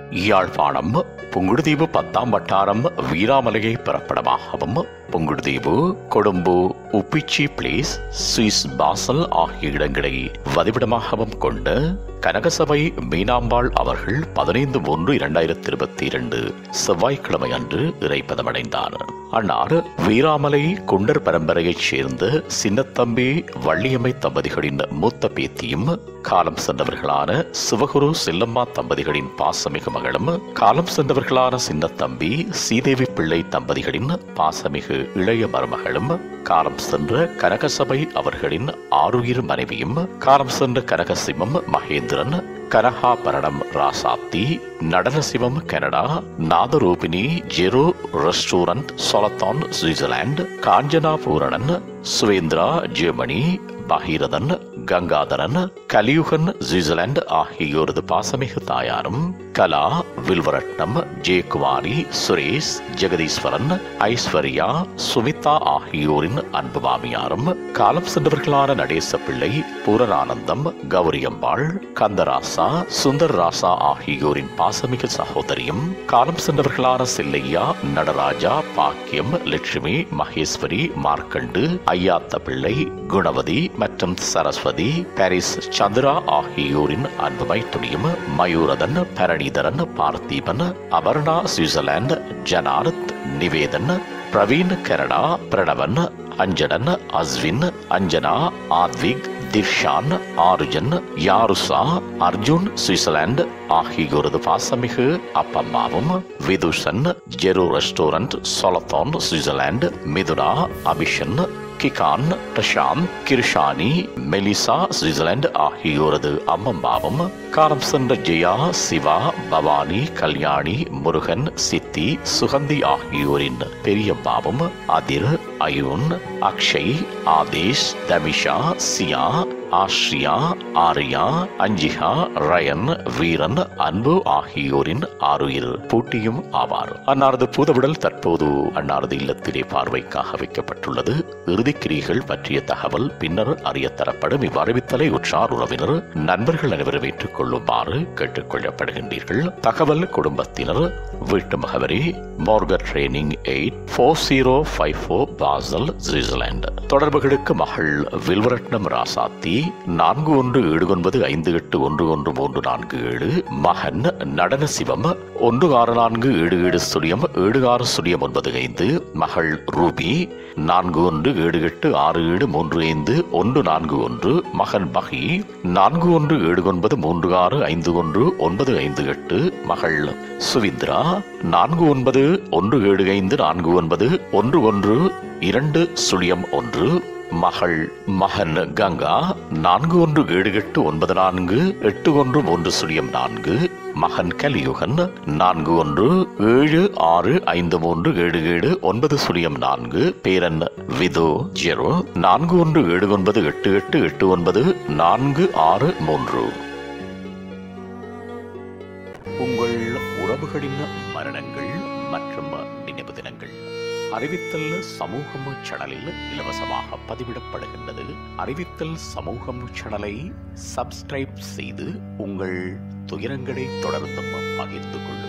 யாழ்ப்பாணம் புங்குடுதீவு பத்தாம் வட்டாரம் வீராமலையை பிறப்பிடமாகவும் Pungudutivu Colombo Uppichi place Swiss Basel ஆகிய இடங்களை வதிவிடமாகவும் கொண்ட கனகசபை மீனாம்பாள் அவர்கள் பதினைந்து ஒன்று இரண்டாயிரத்தி இருபத்தி இரண்டு செவ்வாய்க்கிழமை அன்று இறைப்பதமடைந்தார் அன்னார் வீராமலை குண்டர் பரம்பரையைச் சேர்ந்த சின்னத்தம்பி வள்ளியம்மை தம்பதிகளின் மூத்த பேத்தியும் காலம் சென்றவர்களான சிவகுரு செல்லம்மா தம்பதிகளின் பாசமிகு மகளும் காலம் சென்றவர்களான சின்னத்தம்பி சீதேவி பிள்ளை தம்பதிகளின் பாசமிகு இளைய மருமகளும் காலம் சென்ற கனகசபை அவர்களின் ஆருயிர் மனைவியும் காலம் சென்ற கனகசிவம் மகேந்திரன் கனகாபரணம் ராசாத்தி நடனசிவம் கனடா நாதரூபினி ஜெரோ restaurant Solothurn Switzerland Kanchana Pooranan Suvendra Germany Bagirathan Gangatharan Kaliyugan Switzerland ஆகியோரது பாசமிகு தாயாரும் கலா வில்வரட்னம் ஜெயக்குமாரி சுரேஷ் ஜெகதீஸ்வரன் ஐஸ்வர்யா சுமிதா ஆகியோரின் அன்பு மாமியாரும் காலம் சென்றவர்களான நடேச பிள்ளை பூரணானந்தம் கௌரியம்பாள் கந்தராசா சுந்தர் ராசா ஆகியோரின் பாசமிகு சகோதரியும் காலம் சென்றவர்களான செல்லையா நடராஜா பாக்கியம் லட்சுமி மகேஸ்வரி மார்க்கண்டு ஐயாத்த பிள்ளை குணவதி மற்றும் சரஸ்வதி பாரிஸ் சந்திரா ஆகியோரின் அன்புமை துணியும் Mayurathan Paranitharan Parthiban Aparna Switzerland Janarth Nivethan Praveen Canada Pranavan Anjanan Ashwin Anjana Aadvik Thirshan Arujan Yarusha Arjun Switzerland ஆகியோரது பாசமிகு அப்பம்மாவும் விதுஷன் ஜெரு restaurant Solothurn Switzerland Mithuna Abishan Kigan Prashanth Krishani Melissa Switzerland ஆகியோரது அம்மம்பாவும் காலம் சென்ற ஜெயா சிவா பவானி கல்யாணி முருகன் சித்தி சுகந்தி ஆகியோரின் பெரியம்பாவும் அதிர் அயுன் அக்ஷய் ஆதேஷ் தமிஷா சியா ஆஸ்ரியா ஆரியா அஞ்சிகா ரயன் வீரன் அன்பு ஆகியோரின் ஆறுயிர் பூட்டியும் ஆவார் அன்னாரது பூதவிடல் தற்போது அன்னாரது இல்லத்திலே பார்வைக்காக வைக்கப்பட்டுள்ளது இறுதிக்கிரிகள் பற்றிய தகவல் பின்னர் அறிய தரப்படும் இவ்வறிவித்தலை உற்றார் உறவினர் நண்பர்கள் அனைவரும் ஏற்றுக் கொள்ளுமாறு கேட்டுக் கொள்ளப்படுகின்றீர்கள் தகவல் குடும்பத்தினர் வீட்டு முகவரி Morgartenring eight four zero five four Basel Switzerland தொடர்புகளுக்கு மகள் வில்வரட்னம் ராசாத்தி நான்கு ஒன்று ஏழு ஒன்பது ஐந்து எட்டு ஒன்று ஒன்று மூன்று நான்கு ஏழு மகன் நடன சிவம் ஒன்று ஆறு நான்கு ஏழு ஏழு சுழியம் ஏழு ஆறு சுழியம் ஒன்பது ஐந்து மகள் ரூபி நான்கு ஒன்று ஏழு எட்டு ஆறு ஏழு மூன்று ஐந்து ஒன்று நான்கு ஒன்று மகன் மகி நான்கு ஒன்று ஏழு ஒன்பது மூன்று ஆறு ஐந்து ஒன்று ஒன்பது ஐந்து எட்டு மகள் சுவித்ரா நான்கு ஒன்பது ஒன்று ஏழு ஐந்து நான்கு ஒன்பது ஒன்று ஒன்று இரண்டு சுழியம் ஒன்று மகள் மகன் கங்கா நான்கு ஒன்று ஏழு எட்டு ஒன்பது நான்கு எட்டு ஒன்று மூன்று சுழியம் நான்கு மகன் கலியுகன் நான்கு ஒன்று ஏழு ஆறு ஐந்து மூன்று ஏழு ஏழு ஒன்பது சுழியம் நான்கு பேரன் விது ஜெரோ நான்கு ஒன்று ஏழு ஒன்பது எட்டு எட்டு எட்டு ஒன்பது நான்கு ஆறு மூன்று உங்கள் உறவுகளின் மரணங்கள் மற்றும் நினைவு தினங்கள் அறிவித்தல் சமூகம் சேனலில் இலவசமாக பதிவிடப்படுகின்றது அறிவித்தல் சமூகம் சேனலை சப்ஸ்கிரைப் செய்து உங்கள் துயரங்களை தொடர்ந்தும் பகிர்ந்து கொள்ளுங்கள்